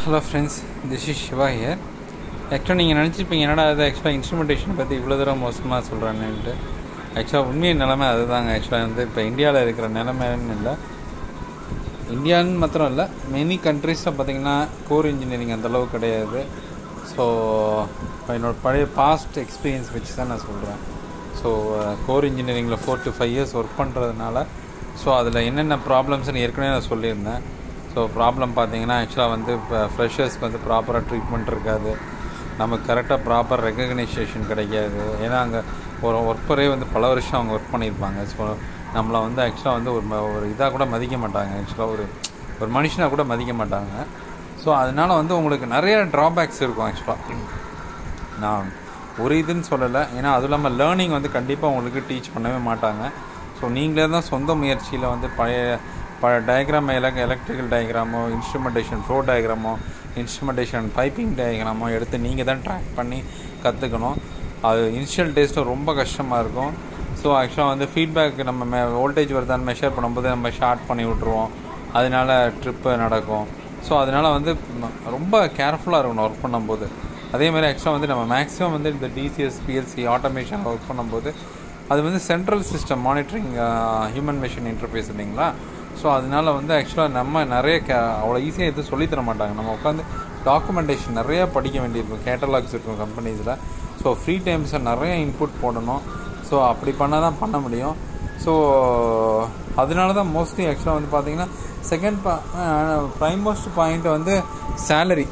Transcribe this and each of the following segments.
hello friends this is Siva here ஆக்சுவலாக நீங்கள் நினச்சிருப்பீங்க என்னடா அது ஆக்சுவலாக இன்ஸ்ட்ருமெண்டேஷன் பற்றி இவ்வளோ தூரம் மோசமாக சொல்கிறானுன்ட்டு ஆக்சுவலாக உண்மையை நிலமை அதுதாங்க ஆக்சுவலாக வந்து இப்போ இந்தியாவில் இருக்கிற நிலமைன்னு இல்லை இந்தியான்னு மாத்திரம் இல்லை மெனி கண்ட்ரீஸில் பார்த்தீங்கன்னா கோர் இன்ஜினியரிங் அந்தளவு கிடையாது ஸோ என்னோட பழைய பாஸ்ட் எக்ஸ்பீரியன்ஸ் வச்சு தான் நான் சொல்கிறேன் ஸோ கோர் இன்ஜினியரிங்கில் four to five years work பண்ணுறதுனால ஸோ அதில் என்னென்ன ப்ராப்ளம்ஸ்னு ஏற்கனவே நான் சொல்லியிருந்தேன் ஸோ ப்ராப்ளம் பார்த்தீங்கன்னா ஆக்சுவலாக வந்து இப்போ ஃப்ரெஷர்ஸ்க்கு வந்து ப்ராப்பராக ட்ரீட்மெண்ட் இருக்காது நமக்கு கரெக்டாக ப்ராப்பர் ரெக்கக்னைசேஷன் கிடைக்காது ஏன்னா அங்கே ஒரு ஒர்க்கரே வந்து பல வருஷம் அவங்க ஒர்க் பண்ணியிருப்பாங்க ஸோ நம்மளை வந்து ஆக்சுவலாக வந்து ஒரு ம- ஒரு இதாக கூட மதிக்க மாட்டாங்க ஆக்சுவலாக ஒரு ஒரு மனுஷனாக கூட மதிக்க மாட்டாங்க ஸோ அதனால் வந்து உங்களுக்கு நிறைய ட்ராபேக்ஸ் இருக்கும் ஆக்சுவலாக நான் ஒரு இதுன்னு சொல்லலை ஏன்னா அதுவும் இல்லாமல் லேர்னிங் வந்து கண்டிப்பாக உங்களுக்கு டீச் பண்ணவே மாட்டாங்க ஸோ நீங்களே தான் சொந்த முயற்சியில் வந்து பழைய பழைய டயக்ராம் எலக் எலக்ட்ரிக்கல் டயக்ராமோ இன்ஸ்ட்ருமெண்டேஷன் ஃப்ளோ டயக்ராமோ இன்ஸ்ட்ருமெண்டேஷன் பைப்பிங் டயக்ராமோ எடுத்து நீங்கள் தான் ட்ராக் பண்ணி கற்றுக்கணும் அது இனிஷியல் டேஸில் ரொம்ப கஷ்டமாக இருக்கும் ஸோ ஆக்சுவலாக வந்து ஃபீட்பேக் நம்ம மே வோல்டேஜ் வருதான்னு மெஷர் பண்ணும்போது நம்ம ஷார்ட் பண்ணி விட்ருவோம் அதனால ட்ரிப்பு நடக்கும் ஸோ அதனால் வந்து ம- ரொம்ப கேர்ஃபுல்லாக இருக்கணும் ஒர்க் பண்ணும்போது அதே மாதிரி ஆக்சுவலாக வந்து நம்ம மேக்ஸிமம் வந்து இந்த டிசிஎஸ் பிஎல்சி ஆட்டோமேஷன் ஒர்க் பண்ணும்போது அது வந்து central system monitoring human machine interface இல்லைங்களா ஸோ அதனால வந்து ஆக்சுவலாக நம்ம நிறைய கே அவ்வளோ ஈஸியாக எதுவும் சொல்லித் தர மாட்டாங்க நம்ம உட்காந்து டாக்குமெண்டேஷன் நிறையா படிக்க வேண்டியிருக்கும் கேட்டலாக்ஸ் இருக்கும் கம்பெனிஸில் ஸோ ஃப்ரீ டைம்ஸை நிறைய இன்புட் போடணும் ஸோ அப்படி பண்ணால் தான் பண்ண முடியும் ஸோ அதனால தான் மோஸ்ட்லி ஆக்சுவலாக வந்து பார்த்தீங்கன்னா செகண்ட் பா ப்ரைம் மோஸ்ட் பாயிண்ட் வந்து சேலரி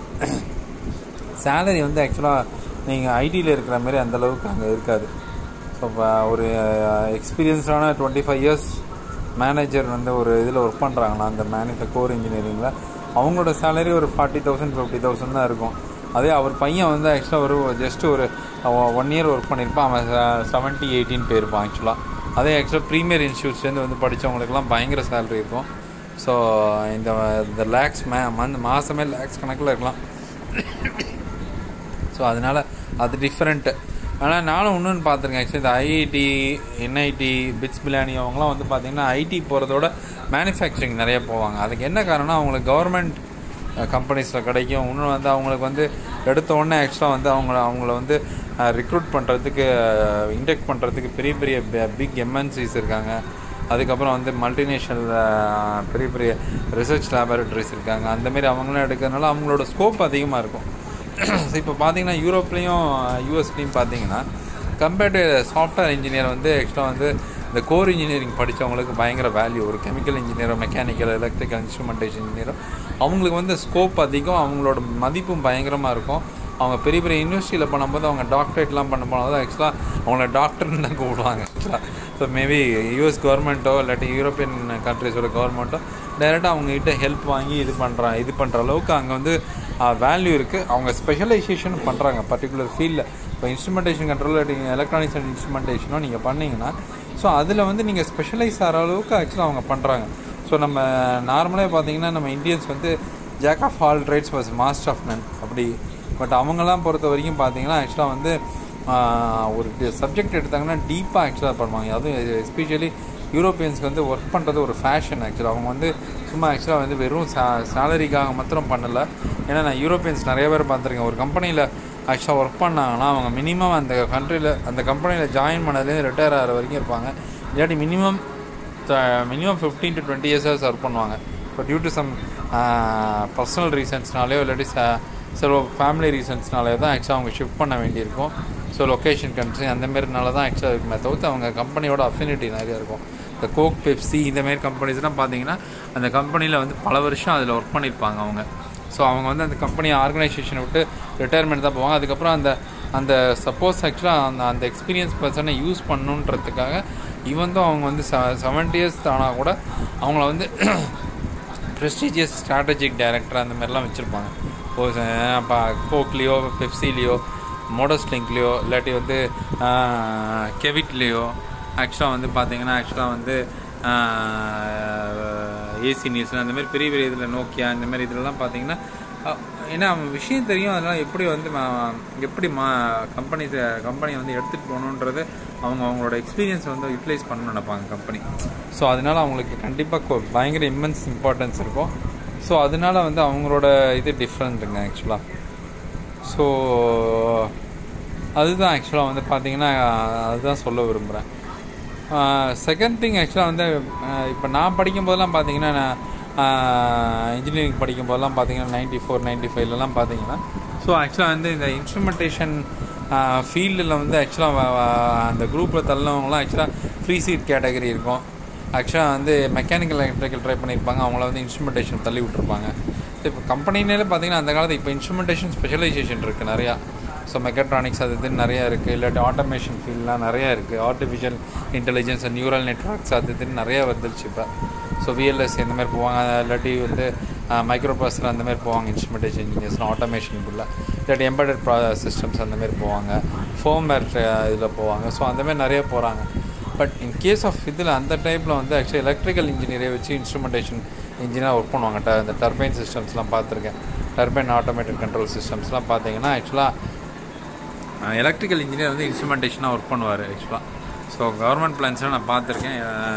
சேலரி வந்து ஆக்சுவலாக நீங்கள் ஐடியில் இருக்கிற மாதிரி அந்த அளவுக்கு அங்கே இருக்காது ஸோ இப்போ ஒரு எக்ஸ்பீரியன்ஸான டுவெண்ட்டி ஃபைவ் இயர்ஸ் மேனேஜர் வந்து ஒரு இதில் ஒர்க் பண்ணுறாங்களா அந்த மேனேஜர் கோர் இன்ஜினியரிங்கில் அவங்களோட சேலரி ஒரு ஃபார்ட்டி தௌசண்ட் ஃபிஃப்டி தௌசண்ட் தான் இருக்கும் அதே அவர் பையன் வந்து ஆக்சுவலாக ஒரு ஜஸ்ட் ஒரு ஒன் இயர் ஒர்க் பண்ணியிருப்பான் அவன் செவன்ட்டி எயிட்டின் போயிருப்பான் ஆக்சுவலாக அதே ஆக்சுவலாக ப்ரீமியர் இன்ஸ்டியூட்ஸ்லேருந்து வந்து படித்தவங்களுக்குலாம் பயங்கர சேலரி இருக்கும் ஸோ இந்த இந்த லேக்ஸ் மே மந்த் மாதமே லேக்ஸ் கணக்கில் இருக்கலாம் ஸோ அதனால் அது டிஃப்ரெண்ட்டு ஆனால் நானும் இன்னொன்று பார்த்துருக்கேன் ஆக்சுவலி இந்த ஐஐடி என்ஐடி பிட்ஸ் பிலானி அவங்களாம் வந்து பார்த்திங்கன்னா ஐடி போகிறதோட மேனுஃபேக்சரிங் நிறைய போவாங்க அதுக்கு என்ன காரணம் அவங்களுக்கு கவர்மெண்ட் கம்பெனிஸில் கிடைக்கும் இன்னும் வந்து அவங்களுக்கு வந்து எடுத்த உடனே ஆக்சுவலாக வந்து அவங்கள அவங்கள வந்து ரிக்ரூட் பண்ணுறதுக்கு இன்டெக்ட் பண்ணுறதுக்கு பெரிய பெரிய பிக் எம்என்சிஸ் இருக்காங்க அதுக்கப்புறம் வந்து மல்டிநேஷனல் பெரிய பெரிய ரிசர்ச் லேபரட்டரிஸ் இருக்காங்க அந்தமாரி அவங்களாம் எடுக்கிறதுனால அவங்களோட ஸ்கோப் அதிகமாக இருக்கும் ஸோ இப்போ பார்த்தீங்கன்னா யூரோப்லேயும் யூஎஸ்லேயும் பார்த்தீங்கன்னா கம்பேர்ட் டு சாஃப்ட்வேர் இன்ஜினியர் வந்து ஆக்சுவலாக வந்து இந்த கோர் இன்ஜினியரிங் படித்தவங்களுக்கு பயங்கர வேல்யூ ஒரு கெமிக்கல் இன்ஜினியரோ மெக்கானிக்கல் எலக்ட்ரிக்கல் இன்ஸ்ட்ருமெண்டேஷன் இன்ஜினியரோ அவங்களுக்கு வந்து ஸ்கோப் அதிகம் அவங்களோட மதிப்பும் பயங்கரமாக இருக்கும் அவங்க பெரிய பெரிய யூனிவர்சிட்டியில் பண்ணும்போது அவங்க டாக்டரேட்லாம் பண்ண போனது ஆக்சுவலாக அவங்கள டாக்டர்னு தான் கூப்பிடுவாங்க ஆக்சுவலாக ஸோ மேபி யூஎஸ் கவர்மெண்ட்டோ இல்லாட்டி யூரோப்பியன் கண்ட்ரிஸோட கவர்மெண்ட்டோ டைரெக்டாக அவங்ககிட்ட ஹெல்ப் வாங்கி இது பண்ணுறாங்க இது பண்ணுற அளவுக்கு அங்கே வந்து வேல்யூ இருக்குது அவங்க ஸ்பெஷலைசேஷன் பண்ணுறாங்க பர்டிகுலர் ஃபீல்டில் இப்போ இன்ஸ்ட்ருமெண்டேஷன் கண்ட்ரோல் எலக்ட்ரானிக்ஸ் அண்ட் இன்ஸ்ட்ருமெண்டேஷனோ நீங்கள் பண்ணீங்கன்னா ஸோ அதில் வந்து நீங்கள் ஸ்பெஷலைஸ் ஆகிற அளவுக்கு ஆக்சுவலாக அவங்க பண்ணுறாங்க ஸோ நம்ம நார்மலாக பார்த்தீங்கன்னா நம்ம இந்தியன்ஸ் வந்து jack of all trades was master of none அப்படி பட் அவங்கெல்லாம் பொறுத்த வரைக்கும் பார்த்தீங்கன்னா ஆக்சுவலாக வந்து ஆஹ், ஒரு சப்ஜெக்ட் எடுத்தாங்கன்னா டீப்பாக ஆக்சுவலாக பண்ணுவாங்க அதுவும் எஸ்பெஷலி யூரோப்பியன்ஸ்க்கு வந்து ஒர்க் பண்ணுறது ஒரு ஃபேஷன் ஆக்சுவலாக அவங்க வந்து சும்மா ஆக்சுவலாக வந்து வெறும் சா சேலரிக்காக மாத்திரம் பண்ணலை ஏன்னா நான் யூரோப்பியன்ஸ் நிறைய பேர் பார்த்துருக்கேன் ஒரு கம்பெனியில் ஆக்சுவலாக ஒர்க் பண்ணாங்கன்னா அவங்க மினிமம் அந்த கண்ட்ரியில் அந்த கம்பெனியில் ஜாயின் பண்ணதுலேருந்து ரிட்டையர் ஆகிற வரைக்கும் இருப்பாங்க இல்லாட்டி minimum minimum fifteen to twenty இயர்ஸாக ஒர்க் பண்ணுவாங்க இப்போ டியூ டு சம் பர்சனல் ரீசன்ஸ்னாலேயோ இல்லாட்டி ச- சில ஃபேமிலி ரீசன்ஸ்னாலே தான் ஆக்சுவலாக அவங்க ஷிஃப்ட் பண்ண வேண்டியிருக்கும் ஸோ லொக்கேஷன் கண்ட்ரி அந்த மாரினால தான் ஆக்சுவலாக இருக்குமே தவிர்த்து அவங்க கம்பெனியோட அஃபினிட்டி நிறைய இருக்கும் இந்த கோக் பெப்சி இந்த மாதிரி கம்பெனிஸ்லாம் பார்த்தீங்கன்னா அந்த கம்பெனியில் வந்து பல வருஷம் அதில் ஒர்க் பண்ணியிருப்பாங்க அவங்க ஸோ அவங்க வந்து அந்த கம்பெனி ஆர்கனைசேஷனை விட்டு ரிட்டையர்மெண்ட் தான் போவாங்க அதுக்கப்புறம் அந்த அந்த சப்போஸ் ஆக்சுவலாக அந்த அந்த எக்ஸ்பீரியன்ஸ் பர்சனை யூஸ் பண்ணணுன்றதுக்காக ஈவன் தான் அவங்க வந்து செவன்ட்டி இயர்ஸ் ஆனால் கூட அவங்கள வந்து ப்ரெஸ்டீஜியஸ் ஸ்ட்ராட்டஜிக் டைரக்டர் அந்த மாதிரிலாம் வச்சுருப்பாங்க இப்போ கோக்லேயோ பெப்சிலேயோ மோடஸ்லிங்க்லேயோ இல்லாட்டி வந்து கெவிட்லேயோ ஆக்சுவலாக வந்து பார்த்தீங்கன்னா ஆக்சுவலாக வந்து ஏசி நியூஸ் அந்த மாதிரி பெரிய பெரிய இதில் நோக்கியா இந்த மாதிரி இதுலலாம் பார்த்தீங்கன்னா அஹ், ஏன்னா அவன் விஷயம் தெரியும் அதெல்லாம் எப்படி வந்து ம- எப்படி மா கம்பெனி கம்பெனியை வந்து எடுத்துகிட்டு போகணுன்றது அவங்க அவங்களோட எக்ஸ்பீரியன்ஸ் வந்து யூட்டிலைஸ் பண்ணணும்னு நினைப்பாங்க கம்பெனி ஸோ அதனால அவங்களுக்கு கண்டிப்பாக பயங்கர இம்மென்ஸ் இம்பார்ட்டன்ஸ் இருக்கும் ஸோ அதனால வந்து அவங்களோட இது டிஃப்ரெண்ட்டுங்க ஆக்சுவலாக ஸோ அதுதான் ஆக்சுவலாக வந்து பார்த்தீங்கன்னா அதுதான் சொல்ல விரும்புகிறேன் செகண்ட் திங் ஆக்சுவலாக வந்து இப்போ நான் படிக்கும் போதெல்லாம் பார்த்தீங்கன்னா நான் இன்ஜினியரிங் படிக்கும் போதெல்லாம் பார்த்தீங்கன்னா நைன்டி ஃபோர் நைன்டி ஃபைவ்லலாம் பார்த்தீங்கன்னா ஸோ ஆக்சுவலாக வந்து இந்த இன்ஸ்ட்ருமெண்டேஷன் ஃபீல்டில் வந்து ஆக்சுவலாக அந்த குரூப்பில் தள்ளவங்களாம் ஆக்சுவலாக ஃப்ரீ சீட் கேட்டகரி இருக்கும் ஆக்சுவலாக வந்து மெக்கானிக்கல் எலக்ட்ரிக்கல் ட்ரை பண்ணியிருப்பாங்க அவங்கள வந்து இன்ஸ்ட்ருமெண்டேஷன் தள்ளி விட்டுருப்பாங்க இப்போ கம்பெனிலே பார்த்தீங்கன்னா அந்த காலத்து இப்போ இன்ஸ்ட்ருமெண்டேஷன் ஸ்பெஷலைசேஷன் இருக்குது நிறையா ஸோ மெக்கட்ரானிக்ஸ் அது இதுன்னு நிறையா இருக்குது இல்லாட்டி ஆட்டோமேஷன் ஃபீல்ட்லாம் நிறையா இருக்குது ஆர்டிஃபிஷியல் இன்டெலிஜென்ஸ் நியூரல் நெட்ஒர்க்ஸ் அது இதுன்னு நிறையா வந்துருச்சு இப்போ ஸோ விஎல்எஸ் இந்த மாதிரி போவாங்க இல்லாட்டி வந்து மைக்ரோ ப்ராசஸர் அந்த மாதிரி போவாங்க இன்ஸ்ட்ருமெண்டேஷன் இன்ஜினியர்ஸ் ஆட்டோமேஷன் ஃபுல்லாக இல்லாட்டி எம்பெடட் ப்ரா சிஸ்டம்ஸ் அந்த மாதிரி போவாங்க ஃபோம்வேர் இதில் போவாங்க ஸோ அந்த மாதிரி நிறைய போகிறாங்க பட் இன் கேஸ் ஆஃப் இதில் அந்த டைப்பில் வந்து ஆக்சுவலி எலக்ட்ரிக்கல் இன்ஜினியரை வச்சு இன்ஸ்ட்ருமெண்டேஷன் இன்ஜினியராக ஒர்க் பண்ணுவாங்க ட இந்த டர்பைன் சிஸ்டம்ஸ்லாம் பார்த்துருக்கேன் டர்பைன் ஆட்டோமேட்டட் கண்ட்ரோல் சிஸ்டம்ஸ்லாம் பார்த்தீங்கன்னா ஆக்சுவலாக எலக்ட்ரிக்கல் இன்ஜினியர் வந்து இன்ஸ்ட்ருமெண்டேஷனாக ஒர்க் பண்ணுவார் ஆக்சுவலாக ஸோ கவர்மெண்ட் பிளான்ஸ்லாம் நான் பார்த்துருக்கேன்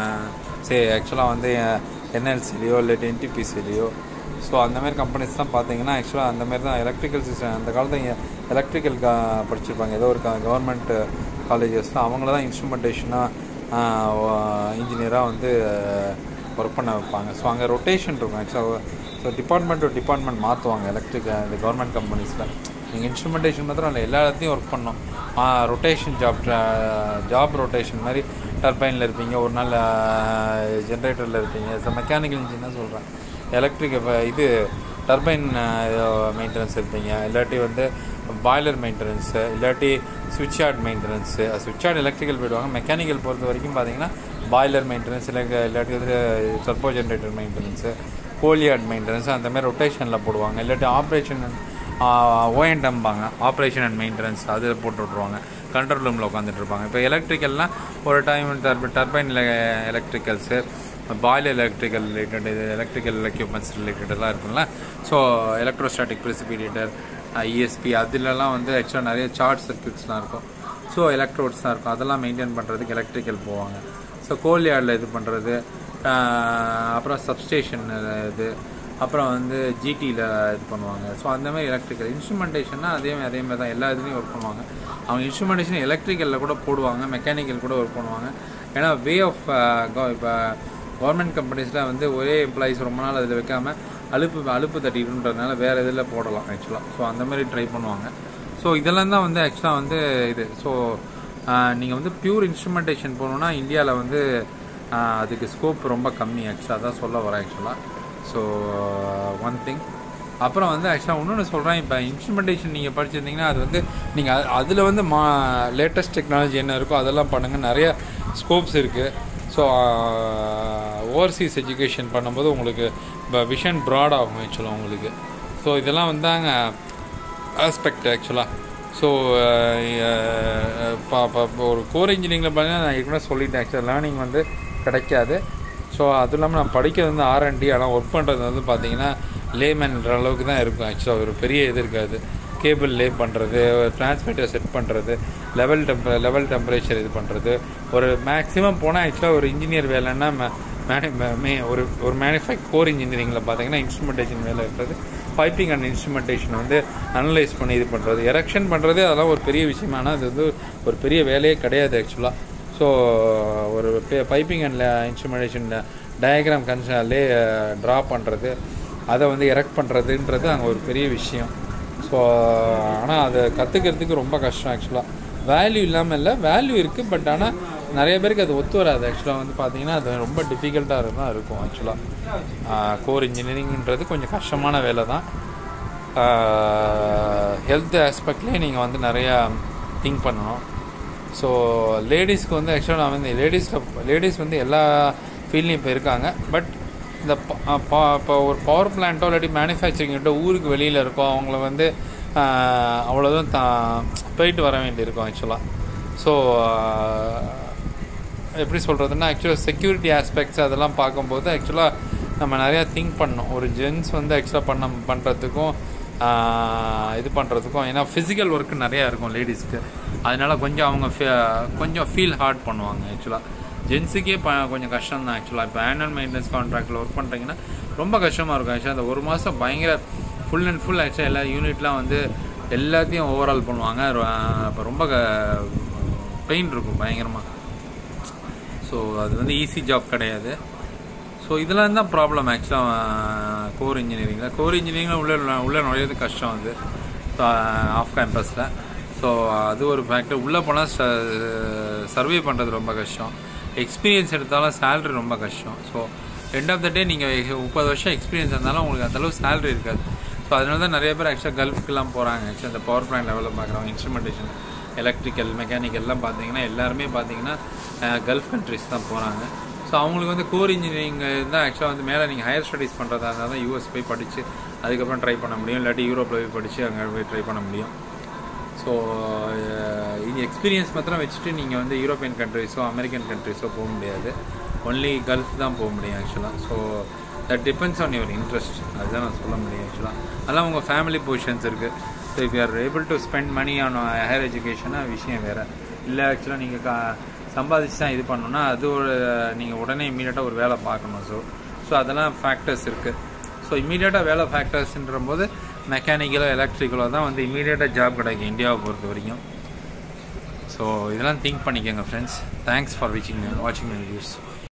சரி ஆக்சுவலாக வந்து என்எல்சிலையோ இல்லாட்டி என்டிபிசிலையோ ஸோ அந்த மாதிரி கம்பெனிஸ்லாம் பார்த்தீங்கன்னா ஆக்சுவலாக அந்த மாதிரி தான் எலக்ட்ரிக்கல் சிஸ்டம் அந்த காலத்தில் எலக்ட்ரிக்கல் படிச்சிருப்பாங்க ஏதோ ஒரு கவர்மெண்ட் காலேஜஸ்லாம் அவங்கள தான் இன்ஸ்ட்ருமெண்டேஷனாக இன்ஜினியராக வந்து ஒர்க் பண்ண வைப்பாங்க ஸோ அங்கே ரொட்டேஷன் இருக்கும் ஆக்சுவலாக ஸோ டிபார்ட்மெண்ட் டு டிபார்ட்மெண்ட் மாற்றுவாங்க எலக்ட்ரிக் இந்த கவர்மெண்ட் கம்பெனிஸில் நீங்கள் இன்ஸ்ட்ருமெண்டேஷன் மாத்திரம் இல்லை எல்லா இடத்தையும் ஒர்க் பண்ணோம் ரொட்டேஷன் ஜாப் ஜாப் ரொட்டேஷன் மாதிரி டர்பைனில் இருப்பீங்க ஒரு நாள் ஜென்ரேட்டரில் இருப்பீங்க ஸோ மெக்கானிக்கல் இன்ஜின் தான் சொல்கிறேன் எலக்ட்ரிக் இது டர்பைன் மெயின்டெனன்ஸ் இருப்பீங்க இல்லாட்டி வந்து பாய்லர் மெயின்டெனன்ஸு இல்லாட்டி சுவிட்ச் யார்ட் மெயின்டெனன்ஸு சுவிட்ச் யார்ட் எலக்ட்ரிக்கல் போயிடுவாங்க மெக்கானிக்கல் பொறுத்த வரைக்கும் பார்த்தீங்கன்னா பாய்லர் மெயின்டெனன்ஸ் இல்லை இல்லாட்டி வந்து டர்போ ஜென்ரேட்டர் மெயின்டெனன்ஸு கோலியார்ட் மெயின்டெனன்ஸ் அந்த மாதிரி ரொட்டேஷனில் போடுவாங்க இல்லாட்டி ஆப்ரேஷன் ஓஎன்டம்பாங்க ஆப்ரேஷன் அண்ட் மெயின்டெனன்ஸ் அதில் போட்டு விட்ருவாங்க கண்ட்ரோல் ரூமில் உட்காந்துட்டு இருப்பாங்க இப்போ எலக்ட்ரிக்கல்னால் ஒரு டைம் டர்ப turbine electricals boiler electrical related இது எலக்ட்ரிக்கல் எக்யூப்மெண்ட்ஸ் ரிலேட்டடெல்லாம் இருக்கும்ல ஸோ எலக்ட்ரோஸ்டாட்டிக் ப்ரிசிபிடேட்டர் இஎஸ்பி அதிலலாம் வந்து ஆக்சுவலாக நிறைய சார்ட் சர்க்கியூட்ஸ்லாம் இருக்கும் ஸோ எலக்ட்ரோட்ஸ்லாம் இருக்கும் அதெல்லாம் மெயின்டைன் பண்ணுறதுக்கு எலக்ட்ரிக்கல் போவாங்க ஸோ கோல் யார்டில் இது பண்ணுறது அப்புறம் சப்ஸ்டேஷன் இது அப்புறம் வந்து ஜிடியில் இது பண்ணுவாங்க ஸோ அந்த மாதிரி எலக்ட்ரிக்கல் இன்ஸ்ட்ருமெண்டேஷன்னா அதே மாதிரி அதே மாதிரி தான் எல்லா இதுலேயும் ஒர்க் பண்ணுவாங்க அவங்க இன்ஸ்ட்ருமெண்டேஷன் எலக்ட்ரிக்கலில் கூட போடுவாங்க மெக்கானிக்கல் கூட ஒர்க் பண்ணுவாங்க ஏன்னா வே ஆஃப் இப்போ கவர்மெண்ட் கம்பெனிஸில் வந்து ஒரே எம்ப்ளாயிஸ் ரொம்ப நாள் அதில் வைக்காமல் அலுப்பு அலுப்பு தட்டிடுன்றதுனால வேறு இதில் போடலாம் ஆக்சுவலாக ஸோ அந்த மாதிரி ட்ரை பண்ணுவாங்க ஸோ இதெல்லாம் தான் வந்து ஆக்சுவலாக வந்து இது ஸோ நீங்கள் வந்து பியூர் இன்ஸ்ட்ருமெண்டேஷன் போகணுன்னா இந்தியாவில் வந்து அதுக்கு ஸ்கோப் ரொம்ப கம்மி ஆக்சுவலாக தான் சொல்ல வரேன் ஆக்சுவலாக ஸோ ஒன் திங் அப்புறம் வந்து ஆக்சுவலாக இன்னொன்று சொல்கிறேன் இப்போ இன்ஸ்ட்ருமெண்டேஷன் நீங்கள் படிச்சிருந்தீங்கன்னா அது வந்து நீங்கள் அதில் வந்து மா லேட்டஸ்ட் டெக்னாலஜி என்ன இருக்கோ அதெல்லாம் பண்ணுங்கள் நிறைய ஸ்கோப்ஸ் இருக்குது ஸோ ஓவர்சீஸ் எஜுகேஷன் பண்ணும்போது உங்களுக்கு இப்போ விஷன் ப்ராட் ஆகும் ஆக்சுவலாக உங்களுக்கு ஸோ இதெல்லாம் வந்தாங்க ஆஸ்பெக்ட் ஆக்சுவலாக ஸோ ஒரு கோர் இன்ஜினியரிங்கில் பார்த்தீங்கன்னா நான் ஏற்கனவே சொல்லிட்டேன் ஆக்சுவலாக லேர்னிங் வந்து கிடைக்காது ஸோ அதுவும் இல்லாமல் நான் படிக்கிறது வந்து ஆர்என்டி ஆனால் ஒர்க் பண்ணுறது வந்து பார்த்தீங்கன்னா லேமேன்ற அளவுக்கு தான் இருக்கும் ஆக்சுவலாக ஒரு பெரிய இது இருக்காது கேபிள் லே பண்ணுறது டிரான்ஸ்மிட்டர் செட் பண்ணுறது லெவல் டெம்பரே லெவல் டெம்பரேச்சர் இது பண்ணுறது ஒரு மேக்ஸிமம் போனால் ஆக்சுவலாக ஒரு இன்ஜினியர் வேலைன்னா மேனி மே ஒரு ஒரு மேனுஃபேக்ட் கோர் இன்ஜினியரிங்கில் பார்த்தீங்கன்னா இன்ஸ்ட்ருமெண்டேஷன் வேலை இருக்கிறது பைப்பிங் அண்ட் இன்ஸ்ட்ருமெண்டேஷன் வந்து அனலைஸ் பண்ணி இது பண்ணுறது எரெக்ஷன் பண்ணுறது அதெல்லாம் ஒரு பெரிய விஷயம் ஆனால் அது வந்து ஒரு பெரிய வேலையே கிடையாது ஆக்சுவலாக ஸோ ஒரு பைப்பிங் அண்ட் இன்ஸ்ட்ருமெண்டேஷன் டயக்ராம் கன்சே ட்ரா பண்ணுறது அதை வந்து எரெக்ட் பண்ணுறதுன்றது அங்கே ஒரு பெரிய விஷயம் ஸோ ஆனால் அதை கற்றுக்கிறதுக்கு ரொம்ப கஷ்டம் ஆக்சுவலாக வேல்யூ இல்லாமல் இல்லை வேல்யூ இருக்குது பட் ஆனால் நிறைய பேருக்கு அது ஒத்து வராது ஆக்சுவலாக வந்து பார்த்தீங்கன்னா அது ரொம்ப டிஃபிகல்ட்டாக தான் இருக்கும் ஆக்சுவலாக கோர் இன்ஜினியரிங்ன்றது கொஞ்சம் கஷ்டமான வேலை தான் ஹெல்த் ஆஸ்பெக்ட்லேயே நீங்கள் வந்து நிறையா திங்க் பண்ணணும் ஸோ லேடிஸ்க்கு வந்து ஆக்சுவலாக நான் வந்து லேடிஸில் லேடிஸ் வந்து எல்லா ஃபீல்ட்லையும் இப்போ இருக்காங்க பட் இந்த இப்போ ஒரு பவர் பிளான்ட்டோ இல்லாட்டி மேனுஃபேக்சரிங்கிட்ட ஊருக்கு வெளியில் இருக்கோம் அவங்கள வந்து அவ்வளோதான் தா போயிட்டு வர வேண்டியிருக்கும் ஆக்சுவலாக ஸோ எப்படி சொல்கிறதுன்னா ஆக்சுவலாக செக்யூரிட்டி ஆஸ்பெக்ட்ஸ் அதெல்லாம் பார்க்கும்போது ஆக்சுவலாக நம்ம நிறையா திங்க் பண்ணோம் ஒரு ஜென்ஸ் வந்து ஆக்சுவலாக பண்ண பண்ணுறதுக்கும் இது பண்ணுறதுக்கும் ஏன்னா ஃபிசிக்கல் ஒர்க்கு நிறையா இருக்கும் லேடிஸ்க்கு அதனால கொஞ்சம் அவங்க கொஞ்சம் ஃபீல் ஹார்ட் பண்ணுவாங்க ஆக்சுவலாக ஜென்ஸுக்கே ப கொஞ்சம் கஷ்டம் தான் ஆக்சுவலாக இப்போ ஆனுவல் மெயின்டெனன்ஸ் கான்ட்ராக்டில் ஒர்க் பண்ணுறீங்கன்னா ரொம்ப கஷ்டமாக இருக்கும் ஆக்சுவலாக அந்த ஒரு மாதம் பயங்கர ஃபுல் அண்ட் ஃபுல் ஆக்சுவலாக எல்லா யூனிட்லாம் வந்து எல்லாத்தையும் ஓவரால் பண்ணுவாங்க இப்போ ரொம்ப பெயின் இருக்கும் பயங்கரமாக ஸோ அது வந்து ஈஸி ஜாப் கிடையாது ஸோ இதெல்லாம் தான் ப்ராப்ளம் ஆக்சுவலாக கோர் இன்ஜினியரிங்கில் கோர் இன்ஜினியரிங்கில் உள்ளே உள்ளே நுழையிறது கஷ்டம் வந்து ஆஃப் கேம்பஸில் ஸோ அது ஒரு ஃபேக்டர் உள்ளே போனால் சர்வே பண்ணுறது ரொம்ப கஷ்டம் எக்ஸ்பீரியன்ஸ் எடுத்தாலும் சேலரி ரொம்ப கஷ்டம் so end of the day நீங்கள் முப்பது வருஷம் எக்ஸ்பீரியன்ஸ் இருந்தாலும் உங்களுக்கு அந்தளவு சேலரி இருக்காது ஸோ அதனால தான் நிறைய பேர் ஆக்சுவலாக கல்ஃபுக்கெல்லாம் போகிறாங்க ஆக்சுவலாக இந்த பவர் பிளான்ட் லெவலில் பார்க்குறவங்க இன்ஸ்ட்ருமெண்டேஷன் எலக்ட்ரிக்கல் மெக்கானிக்கல்லாம் பார்த்தீங்கன்னா எல்லாருமே பார்த்தீங்கன்னா கல்ஃப் கண்ட்ரிஸ் தான் போகிறாங்க ஸோ அவங்களுக்கு வந்து கோர் இன்ஜினியரிங் தான் ஆக்சுவலாக வந்து மேலே நீங்கள் ஹையர் ஸ்டடீஸ் பண்ணுறதா இருந்தால் தான் யூஎஸ் போய் படித்து அதுக்கப்புறம் ட்ரை பண்ண முடியும் இல்லாட்டி யூரோப்பில் போய் படித்து அங்கே போய் ட்ரை பண்ண முடியும் ஸோ இது எக்ஸ்பீரியன்ஸ் மாத்திரம் வச்சுட்டு நீங்கள் வந்து யூரோப்பியன் கண்ட்ரிஸோ அமெரிக்கன் கண்ட்ரிஸோ போக முடியாது ஒன்லி கல்ஃப் தான் போக முடியும் ஆக்சுவலாக so that depends on your interest அதுதான் நான் சொல்ல முடியும் ஆக்சுவலாக அதெல்லாம் உங்கள் ஃபேமிலி பொசிஷன்ஸ் இருக்குது so if you are able to spend money on higher எஜுகேஷனாக விஷயம் வேறு இல்லை ஆக்சுவலாக நீங்கள் கா சம்பாதிச்சு தான் இது பண்ணணும்னா அது ஒரு நீங்கள் உடனே இம்மீடியட்டாக ஒரு வேலை பார்க்கணும் ஸோ ஸோ அதெல்லாம் ஃபேக்டர்ஸ் இருக்குது ஸோ இம்மீடியட்டாக வேலை ஃபேக்டர்ஸ்ன்ற போது மெக்கானிக்கலோ எலக்ட்ரிக்கலோ தான் வந்து இம்மீடியட்டாக ஜாப் கிடைக்கும் இந்தியாவை பொறுத்த வரைக்கும் ஸோ இதெல்லாம் திங்க் பண்ணிக்கோங்க ஃப்ரெண்ட்ஸ் தேங்க்ஸ் ஃபார் வாட்சிங் வாட்சிங் மை வீடியோஸ்